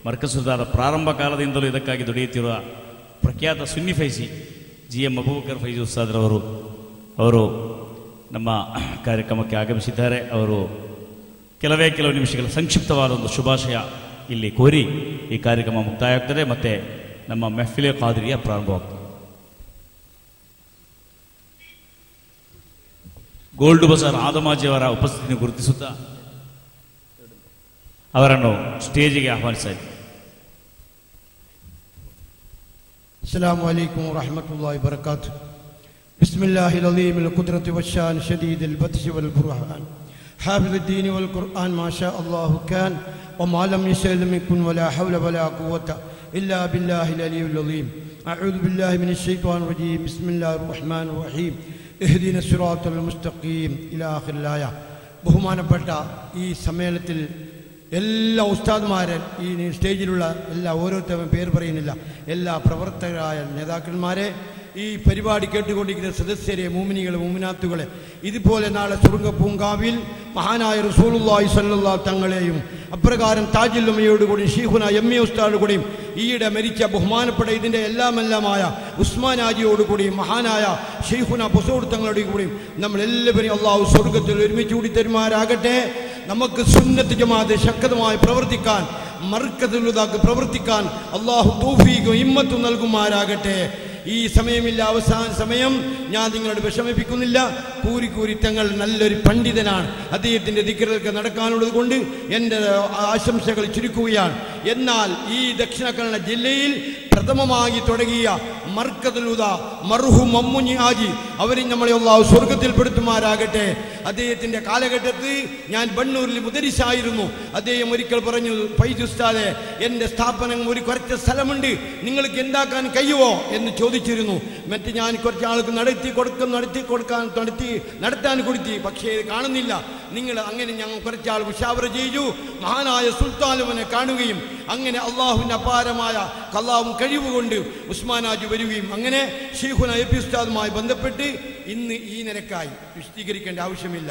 ಮರ್ಕಸುದಾರ ಪ್ರಾರಂಭ ಕಾಲದಿಂದಲೂ ಇದಕ್ಕಾಗಿ ದುಡಿಯುತ್ತಿರುವ ಪ್ರಖ್ಯಾತ ಸುನ್ನಿ ಫೈಸಿ ಜಿ ಎಂ ಅಬೂಬಕರ್ ಫೈಜಿ ಉಸ್ತಾದ್ರವರು ಅವರು ನಮ್ಮ ಕಾರ್ಯಕ್ರಮಕ್ಕೆ ಆಗಮಿಸಿದ್ದಾರೆ ಅವರು ಕೆಲವೇ ಕೆಲವು ನಿಮಿಷಗಳ ಸಂಕ್ಷಿಪ್ತವಾದ ಒಂದು ಶುಭಾಶಯ ಇಲ್ಲಿ ಕೋರಿ ಈ ಕಾರ್ಯಕ್ರಮ ಮುಕ್ತಾಯ ಆಗ್ತದೆ ಮತ್ತು ನಮ್ಮ ಮೆಹ್ಫಿಲೆ ಖಾದ್ರಿಯ ಪ್ರಾರಂಭವಾಗ್ತದೆ ಗೋಲ್ಡ್ ಬಜಾರ್ ಆದಮಾಜಿಯವರ ಉಪಸ್ಥಿತಿಯನ್ನು ಗುರುತಿಸುತ್ತಾ ಅವರನ್ನು ಸ್ಟೇಜಿಗೆ ಆಹ್ವಾನಿಸ್ತಾ ಇದ್ದೀನಿ السلام عليكم ورحمة الله وبركاته بسم الله العظيم القدرة والشان شديد البطش والبرهان حافظ الدين والقرآن ما شاء الله كان وما لم يشاء لم يكن ولا حول ولا قوة إلا بالله العلي العظيم أعوذ بالله من الشيطان الرجيم بسم الله الرحمن الرحيم اهدنا الصراط المستقيم إلى آخر الآية ബഹുമാനപ്പെട്ട ഈ സമ്മേളനത്തിൽ എല്ലാ ഉസ്താദ്മാരെ ഈ സ്റ്റേജിലുള്ള എല്ലാ ഓരോരുത്തരും പേര് പറയുന്നില്ല എല്ലാ പ്രവർത്തകരായ നേതാക്കന്മാരെ ഈ പരിപാടി കേട്ടുകൊണ്ടിരിക്കുന്ന സദസ്യരെ മൂമിനികളെ മൂമിനാത്തുകളെ ഇതുപോലെ നാളെ സുറുങ്ക പൂങ്കാവിൽ മഹാനായ റസൂലുള്ളാഹി സ്വല്ലല്ലാഹു തങ്ങളെയും അപ്രകാരം താജുല്ലമ്മയോടുകൂടി ഷീഖുന എം എ ഉസ്താദോടുകൂടിയും ഈയിടെ മരിച്ച ബഹുമാനപ്പെട്ട ഇതിൻ്റെ എല്ലാമെല്ലാമായ ഉസ്മാൻ ആജിയോടുകൂടിയും മഹാനായ ഷെയ്ഖുന പൊസോട് തങ്ങളോടും കൂടിയും നമ്മൾ എല്ലാവരെയും അള്ളാഹു സ്വർഗത്തിൽ ഒരുമിച്ച് കൂടി തരുമാരാകട്ടെ നമുക്ക് സുന്നത്ത് ജമാഅത്ത് ശക്തമായി പ്രവർത്തിക്കാൻ മർക്കത്തിലുതാക്ക് പ്രവർത്തിക്കാൻ അള്ളാഹു തൗഫീഖും ഇമ്മത്തും നൽകുമാരാകട്ടെ ഈ സമയമില്ല അവസാന സമയം ഞാൻ നിങ്ങളോട് വിഷമിപ്പിക്കുന്നില്ല കൂരി കൂരി തങ്ങൾ നല്ലൊരു പണ്ഡിതനാണ് അദ്ദേഹത്തിൻ്റെ ദിക്കറൊക്കെ നടക്കാനുള്ളത് കൊണ്ട് എൻ്റെ ആശംസകൾ ചുരുക്കുകയാണ് എന്നാൽ ഈ ദക്ഷിണ കന്നഡ ജില്ലയിൽ പ്രഥമമായി തുടങ്ങിയ മർക്കതുലുത മർഹു മമ്മുഞ്ഞി ആജി അവരും നമ്മളെ അള്ളാഹു സ്വർഗത്തിൽ പെടുത്തുമാരാകട്ടെ അദ്ദേഹത്തിൻ്റെ കാലഘട്ടത്തിൽ ഞാൻ ബണ്ണൂരിൽ മുദരിശായിരുന്നു അദ്ദേഹം ഒരിക്കൽ പറഞ്ഞു ഫൈസ് ഉസ്താദെ എൻ്റെ സ്ഥാപനം ഒരു കുറച്ച് സ്ഥലമുണ്ട് നിങ്ങൾക്ക് എന്താക്കാൻ കഴിയുമോ എന്ന് ചോദിച്ചിരുന്നു മറ്റ് ഞാൻ കുറച്ച് ആൾക്ക് നടത്തി കൊടുക്കും നടത്തി കൊടുക്കാൻ നടത്തി നടത്താൻ കൊടുത്തി പക്ഷേ ഇത് കാണുന്നില്ല നിങ്ങൾ അങ്ങനെ ഞങ്ങൾ കുറച്ചാൾ മുഷാവറ ചെയ്തു മഹാനായ സുൽത്താനുവിനെ കാണുകയും അങ്ങനെ അള്ളാഹുവിൻ്റെ അപാരമായ കള്ളാവും കഴിവുകൊണ്ട് ഉസ്മാനാജ് വരികയും അങ്ങനെ ഷെയ്ഖുന എ പി ഉസ്താദുമായി ബന്ധപ്പെട്ട് ഇന്ന് ഈ നിരക്കായി വിശദീകരിക്കേണ്ട ആവശ്യമില്ല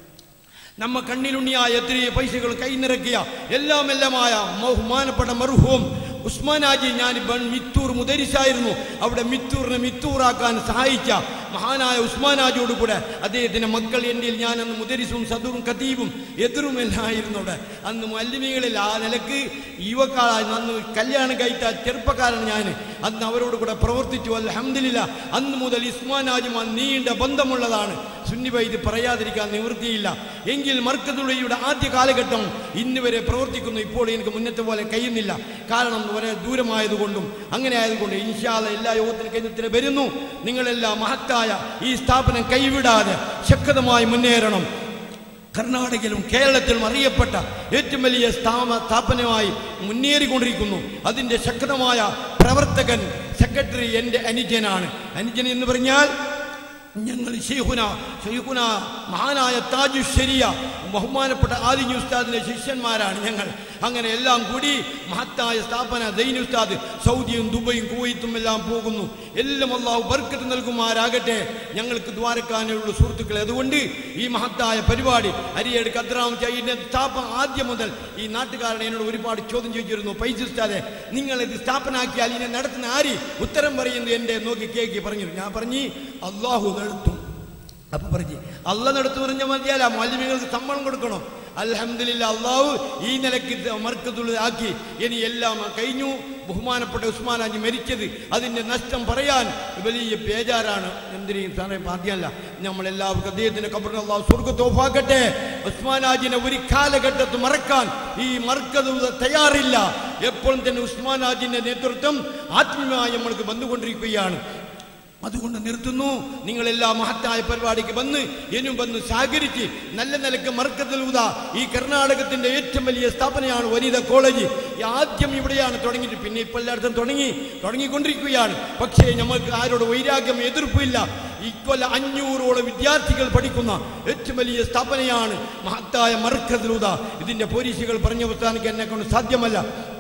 നമ്മ കണ്ണിലുണ്ണിയായ എത്രയോ പൈസകൾ കൈനിറക്കിയ എല്ലാം എല്ലാമായ ബഹുമാനപ്പെട്ട മർഹൂം ഉസ്മാനാജി ഞാൻ ബൺ മിത്തൂർ മുദരിസായിരുന്നു അവിടെ മിത്തൂറിനെ മിത്തൂറാക്കാൻ സഹായിച്ച മഹാനായ ഉസ്മാനാജിയോട് കൂടെ അദ്ദേഹത്തിൻ്റെ മക്കൾ എൻ്റെ ഞാൻ അന്ന് മുദരിസും സദൂറും കതീബും എതിറും എല്ലാം ആയിരുന്നു അവിടെ അന്ന് മല്ലിമികളിൽ ആ നിലക്ക് യുവക്കാളായി അന്ന് കല്യാണം കഴിച്ച ചെറുപ്പക്കാരൻ ഞാൻ അന്ന് അവരോട് കൂടെ പ്രവർത്തിച്ചു അൽഹംദില്ല അന്ന് മുതൽ ഉസ്മാനാജുമാൻ നീണ്ട ബന്ധമുള്ളതാണ് സുന്നിബ ഇത് പറയാതിരിക്കാൻ നിവൃത്തിയില്ല എങ്കിൽ മർക്കതുള്ളയുടെ ആദ്യ കാലഘട്ടം ഇന്ന് വരെ പ്രവർത്തിക്കുന്നു ഇപ്പോൾ എനിക്ക് മുന്നത്തെ പോലെ കഴിയുന്നില്ല കാരണം വളരെ ദൂരമായതുകൊണ്ടും അങ്ങനെ ആയതുകൊണ്ട് ഇൻഷാല്ല എല്ലാ യോഗത്തിന് കേന്ദ്രത്തിൽ വരുന്നു നിങ്ങളെല്ലാം മഹത്തായ ഈ സ്ഥാപനം കൈവിടാതെ ശക്തമായി മുന്നേറണം കർണാടകയിലും കേരളത്തിലും അറിയപ്പെട്ട ഏറ്റവും വലിയ സ്ഥാപ സ്ഥാപനമായി മുന്നേറിക്കൊണ്ടിരിക്കുന്നു അതിൻ്റെ ശക്തമായ പ്രവർത്തകൻ സെക്രട്ടറി എൻ്റെ അനുജനാണ് അനുജൻ എന്ന് പറഞ്ഞാൽ ഞങ്ങൾ ഷെയ്ഖുന ഷെയ്ഖുന മഹാനായ താജു ശരിയ ബഹുമാനപ്പെട്ട ആദിഞ്ഞു ഉസ്താദിന്റെ ശിഷ്യന്മാരാണ് ഞങ്ങൾ അങ്ങനെ എല്ലാം കൂടി മഹത്തായ സ്ഥാപന ദൈൻ ഉസ്താദ് സൗദിയും ദുബൈയും കുവൈത്തും എല്ലാം പോകുന്നു എല്ലാം അള്ളാഹു ബർക്കത്ത് നൽകുമാരാകട്ടെ ഞങ്ങൾക്ക് ദ്വാരക്കാനുള്ള സുഹൃത്തുക്കളെ അതുകൊണ്ട് ഈ മഹത്തായ പരിപാടി അരിയേട് കദ്രാം ചൈൻ്റെ സ്ഥാപനം ആദ്യം മുതൽ ഈ നാട്ടുകാരനെ എന്നോട് ഒരുപാട് ചോദ്യം ചോദിച്ചിരുന്നു പൈസ ഉസ്താദെ നിങ്ങൾ ഇത് സ്ഥാപനാക്കിയാൽ ഇതിനെ നടത്തുന്ന ആര് ഉത്തരം പറയുന്നത് എൻ്റെ നോക്കി കേക്ക് പറഞ്ഞു ഞാൻ പറഞ്ഞു അള്ളാഹു നടത്തും അപ്പൊ പറഞ്ഞു അല്ല നടത്തു പറഞ്ഞ മതിയല്ല മാലിന്യങ്ങൾക്ക് ശമ്പളം കൊടുക്കണം അൽഹംദുലില്ലാ അള്ളാഹു ഈ നിലയ്ക്ക് മർക്കത്തുള്ള ആക്കി ഇനി എല്ലാം കഴിഞ്ഞു ബഹുമാനപ്പെട്ട ഉസ്മാനാജി മരിച്ചത് അതിൻ്റെ നഷ്ടം പറയാൻ വലിയ ബേജാറാണ് എന്തിനേയും സാറേ ആദ്യമല്ല നമ്മളെല്ലാവർക്കും അദ്ദേഹത്തിൻ്റെ കബറിന് അള്ളാഹു സ്വർഗത്തോഫാക്കട്ടെ ഉസ്മാനാജിനെ ഒരു കാലഘട്ടത്ത് മറക്കാൻ ഈ മർക്കത് തയ്യാറില്ല എപ്പോഴും തന്നെ ഉസ്മാനാജിൻ്റെ നേതൃത്വം ആത്മീയമായി നമ്മൾക്ക് വന്നുകൊണ്ടിരിക്കുകയാണ് അതുകൊണ്ട് നിർത്തുന്നു നിങ്ങളെല്ലാ മഹത്തായ പരിപാടിക്ക് വന്ന് ഇനിയും വന്ന് സഹകരിച്ച് നല്ല നിലക്ക് മർക്കത്തിലൂത ഈ കർണാടകത്തിന്റെ ഏറ്റവും വലിയ സ്ഥാപനയാണ് വനിത കോളേജ് ഈ ആദ്യം ഇവിടെയാണ് തുടങ്ങിയിട്ട് പിന്നെ ഇപ്പൊ എല്ലായിടത്തും തുടങ്ങി തുടങ്ങിക്കൊണ്ടിരിക്കുകയാണ് പക്ഷേ നമ്മൾക്ക് ആരോട് വൈരാഗ്യം എതിർപ്പില്ല ഇക്കൊല്ല അഞ്ഞൂറോളം വിദ്യാർത്ഥികൾ പഠിക്കുന്ന ഏറ്റവും വലിയ സ്ഥാപനയാണ് മഹത്തായ മർക്കത്തിലൂത ഇതിന്റെ പോലീസുകൾ പറഞ്ഞ അവസാനിക്കാൻ എന്നെ കൊണ്ട് സാധ്യമല്ല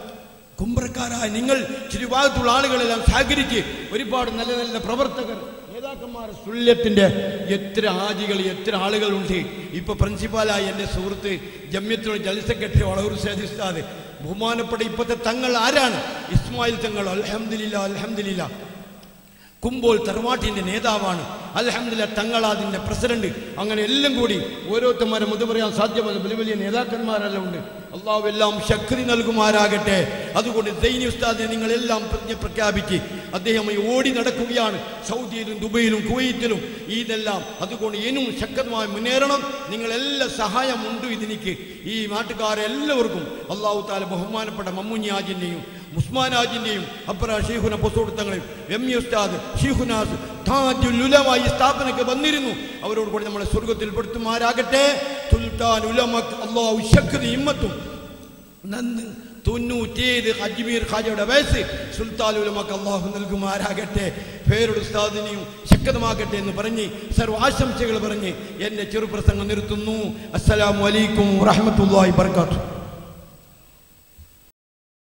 കുംഭക്കാരായ നിങ്ങൾ ചുരുഭാഗത്തുള്ള ആളുകളെല്ലാം സഹകരിച്ച് ഒരുപാട് നല്ല നല്ല പ്രവർത്തകർ നേതാക്കന്മാർ സുല്യത്തിന്റെ എത്ര ആജികൾ എത്ര ആളുകളുണ്ട് ഇപ്പൊ പ്രിൻസിപ്പാലായി എൻ്റെ സുഹൃത്ത് ജമ്യത്തിലുള്ള ജനറൽ സെക്രട്ടറി വളവൂർ സേദ് ഉസ്താദ് ബഹുമാനപ്പെട്ട ഇപ്പോഴത്തെ തങ്ങൾ ആരാണ് ഇസ്മായിൽ തങ്ങൾ അൽഹംദുലില്ല അൽഹംദുലില്ല കുമ്പോൾ തറവാട്ടിന്റെ നേതാവാണ് അലഹമില്ല തങ്ങളാതിന്റെ പ്രസിഡന്റ് അങ്ങനെ എല്ലാം കൂടി ഓരോരുത്തന്മാരെ മുതു പറയാൻ സാധ്യമല്ല വലിയ വലിയ നേതാക്കന്മാരെല്ലാം ഉണ്ട് അള്ളാഹു എല്ലാം ശക്തി നൽകുമാരാകട്ടെ അതുകൊണ്ട് ദൈനി ഉസ്താദിനെ നിങ്ങളെല്ലാം പ്രതിജ്ഞ പ്രഖ്യാപിച്ച് അദ്ദേഹം ഈ ഓടി നടക്കുകയാണ് സൗദിയിലും ദുബൈയിലും കുവൈറ്റിലും ഇതെല്ലാം അതുകൊണ്ട് ഇനിയും ശക്തമായി മുന്നേറണം നിങ്ങളെല്ലാം സഹായമുണ്ട് ഇതിനിക്ക് ഈ നാട്ടുകാരെ എല്ലാവർക്കും അള്ളാഹു താല ബഹുമാനപ്പെട്ട മമ്മുഞ്ഞാജിൻ്റെയും മുസ്മാനാജിൻ്റെയും അപ്പറ ഷീഖുന പൊസോടുത്തങ്ങളെയും എം ഇ ഉസ്താദ് ഷീഖുനാസ് താജുൽ ഉലമ ഈ സ്ഥാപനക്ക് വന്നിരുന്നു അവരോട് കൂടി നമ്മളെ സ്വർഗത്തിൽ പെടുത്തുമാരാകട്ടെ സുൽത്താൻ ഉലമക്ക് അള്ളാഹു ശക്തി ഇമ്മത്തും നന്ന് തൊണ്ണൂറ്റിയേഴ് അജ്മീർ ഖാജയുടെ വയസ്സ് സുൽത്താൻ ഉലമക്ക് അള്ളാഹു നൽകുമാരാകട്ടെ പേരുടെ ഉസ്താദിനെയും ശക്തമാകട്ടെ എന്ന് പറഞ്ഞ് സർവ്വ ആശംസകൾ പറഞ്ഞ് എൻ്റെ ചെറുപ്രസംഗം നിർത്തുന്നു അസ്സലാമു അലൈക്കും വറഹ്മത്തുള്ളാഹി വബറകാതുഹു